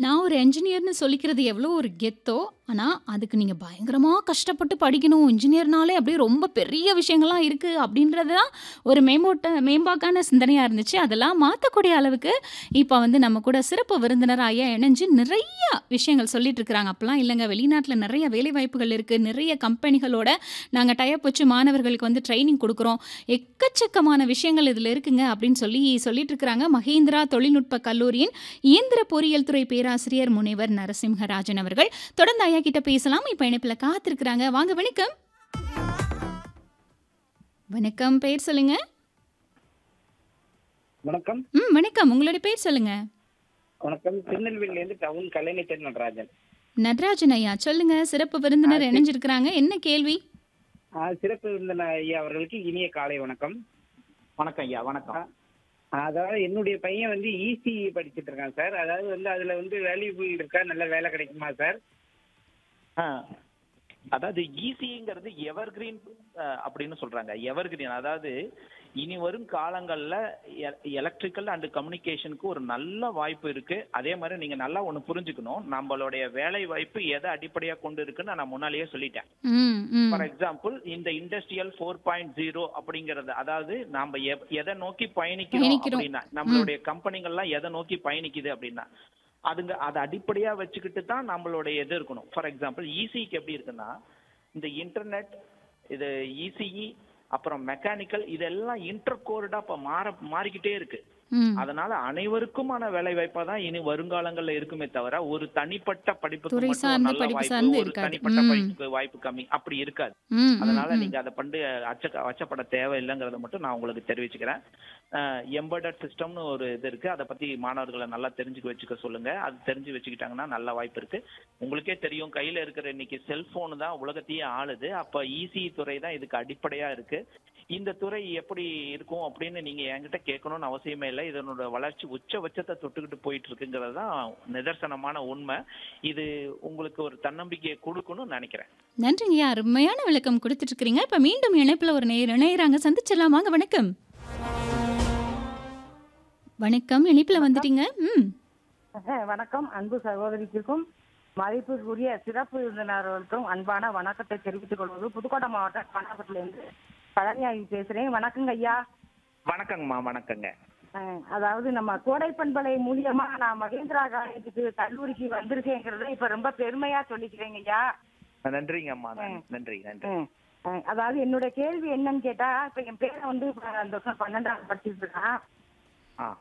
நான் ஒரு என்ஜினியர்னு சொல்லிக்கிறது எவ்வளோ ஒரு கெத்தோ, ஆனா அதுக்கு நீங்க பயங்கரமா கஷ்டப்பட்டு படிக்கணும். இன்ஜினியர்னாலே அப்படியே ரொம்ப பெரிய விஷயங்கள்லாம் இருக்கு அப்படின்றது தான் ஒரு மேம்போட்ட மேம்பாக்கான சிந்தனையா இருந்துச்சு. அதெல்லாம் மாத்தக்கூடிய அளவுக்கு இப்ப வந்து நம்ம கூட சிறப்பு விருந்தினரா ஐயா இணைஞ்சு நிறைய விஷயங்கள் சொல்லிட்டு இருக்கிறாங்க. அப்பலாம் இல்லங்க வெளிநாட்ல நிறைய வேலைவாய்ப்புகள் இருக்கு. நிறைய கம்பெனிகளோட நாங்க டை அப் வச்சு மாணவர்களுக்கு வந்து ட்ரெய்னிங் குடுக்குறோம். எக்கச்சக்கமான விஷயங்கள் இதுல இருக்குங்க அப்படின்னு சொல்லி சொல்லிட்டு இருக்கிறாங்க. மகேந்திரா தொழில்நுட்ப கல்லூரியின் இயந்திர பொறியியல் துறை பேராசிரியர் முனைவர் நரசிம்ஹராஜன் அவர்கள். தொடர்ந்து ஐயா கிட்ட பேசலாம். இப்ப இணைப்புல காத்திருக்கிறாங்க. வாங்க வணக்கம். வணக்கம். பெயர் சொல்லுங்க. வணக்கம். ம். வணக்கம். உங்களுடைய பேர் சொல்லுங்க. வணக்கம். திருநெல்வேலியிலேருந்து டவுன் கலைஞர் நடராஜன். நடராஜன் ஐயா சொல்லுங்க. சிறப்பு ஆ விருந்தினர் சரி. இணைஞ்சிருக்கிறாங்க. என்ன கேள்வி? ஆ சிறப்பு விருந்தினர் ஐயா அவர்களுக்கு இனிய காலை வணக்கம். வணக்கம் ஐயா வணக்கம் ஆ, அதாவது என்னுடைய பையன் வந்து இசி படிச்சிட்டு இருக்கான் சார். அதாவது வந்து அதுல வந்து வேல்யூபிள் இருக்கா நல்ல வேலை கிடைக்குமா சார்? ஆ, அதாவது ஈஸிங்கிறது எவர்கிரீன் அப்படின்னு சொல்றாங்க எவர்கிரீன் அதாவது இனி வரும் காலங்கள்ல எலக்ட்ரிக்கல் அண்ட் கம்யூனிகேஷனுக்கு ஒரு நல்ல வாய்ப்பு இருக்கு அதே மாதிரி நீங்க நல்லா ஒண்ணு புரிஞ்சுக்கணும் நம்மளுடைய வேலை வாய்ப்பு எதை அடிப்படையா கொண்டு இருக்குன்னு நான் முன்னாலேயே சொல்லிட்டேன் ம். ம். ஃபார் எக்ஸாம்பிள் இந்த இண்டஸ்ட்ரியல் ஃபோர் பாயிண்ட் ஜீரோ அப்படிங்கறது அதாவது நாம எ- எதை நோக்கி பயணிக்கிறோம் பயணிக்கிறோம். அப்படின்னா நம்மளுடைய கம்பெனிகள்லாம் எதை நோக்கி பயணிக்குது அப்படின்னா அதுங்க அதை அடிப்படையா வச்சுக்கிட்டு தான் நம்மளுடைய இது இருக்கணும் ஃபார் எக்ஸாம்பிள் இசிக்கு எப்படி இருக்குன்னா இந்த இன்டர்நெட் இது இசிஇ அப்புறம் மெக்கானிக்கல் இதெல்லாம் இன்டர் கோர்டா இப்ப மாற மாறிக்கிட்டே இருக்கு ம். அதனால அனைவருக்குமான வேலை வாய்ப்பா தான் இனி வருங்காலங்கள்ல இருக்குமே தவிர ஒரு தனிப்பட்ட படிப்புக்கு துறை மட்டும் ஒரு சார்ந்த நல்ல படிப்பு வாய்ப்பு சார்ந்து ஒரு இருக்காது. தனிப்பட்ட ம். படிப்புக்கு வாய்ப்பு கம்மி அப்படி இருக்காது ம். ம். அதனால ம். நீங்க அதை பண்டு அச்ச அச்சப்பட தேவையில்லைங்கிறத மட்டும் நான் உங்களுக்கு தெரிவிச்சுக்கிறேன் எம்பர்டட் சிஸ்டம்னு ஒரு இது இருக்கு அதை பத்தி மாணவர்களை நல்லா தெரிஞ்சுக்க வச்சுக்க சொல்லுங்க அது தெரிஞ்சு வச்சுக்கிட்டாங்கன்னா நல்ல வாய்ப்பு இருக்கு உங்களுக்கே தெரியும் கையில இருக்கிற இன்னைக்கு செல்போன் தான் உலகத்தையே ஆளுது அப்ப ஈசி துறை தான் இதுக்கு அடிப்படையா இருக்கு இந்த துறை எப்படி இருக்கும் அப்படின்னு நீங்க என்கிட்ட கேட்கணும்னு அவசியமே இல்லை இதனோட வளர்ச்சி உச்சபட்சத்தை தொட்டுக்கிட்டு போயிட்டு இருக்குங்கிறது தான் நிதர்சனமான உண்மை இது உங்களுக்கு ஒரு தன்னம்பிக்கையை கொடுக்கணும்னு நினைக்கிறேன் நன்றிங்கய்யா. அருமையான விளக்கம் கொடுத்துட்டு இருக்கிறீங்க. இப்ப மீண்டும் இணைப்புல ஒரு நேயர் இணையறாங்க. சந்திச்சிடலாம். வாங்க வணக்கம். வணக்கம். இணைப்புல வந்துட்டீங்க. ம். அஹ், வணக்கம் அன்பு சகோதரிக்கும் மதிப்புக்குரிய சிறப்பு விருந்தினர்களுக்கும் அன்பான வணக்கத்தை தெரிவித்துக் கொள்வது புதுக்கோட்டை மாவட்டம் கண்ணாபுரத்திலிருந்து பழனியாகி பேசுறேன் வணக்கங்க ஐயா வணக்கங்கம்மா வணக்கங்க அஹ், அதாவது நம்ம கோடை பண்பலை மூலியமா நான் மகேந்திரா காலேஜுக்கு கல்லூரிக்கு வந்திருக்கேங்கிறத இப்ப ரொம்ப பெருமையா சொல்லிக்கிறேங்க ஐயா நன்றிங்க அம்மா நன்றி நன்றி அஹ், அஹ், அதாவது என்னோட கேள்வி என்னன்னு கேட்டா இப்ப என் பேரை வந்து இப்ப அந்த வருஷம் பன்னெண்டாவது படிச்சுட்டு இருக்கான்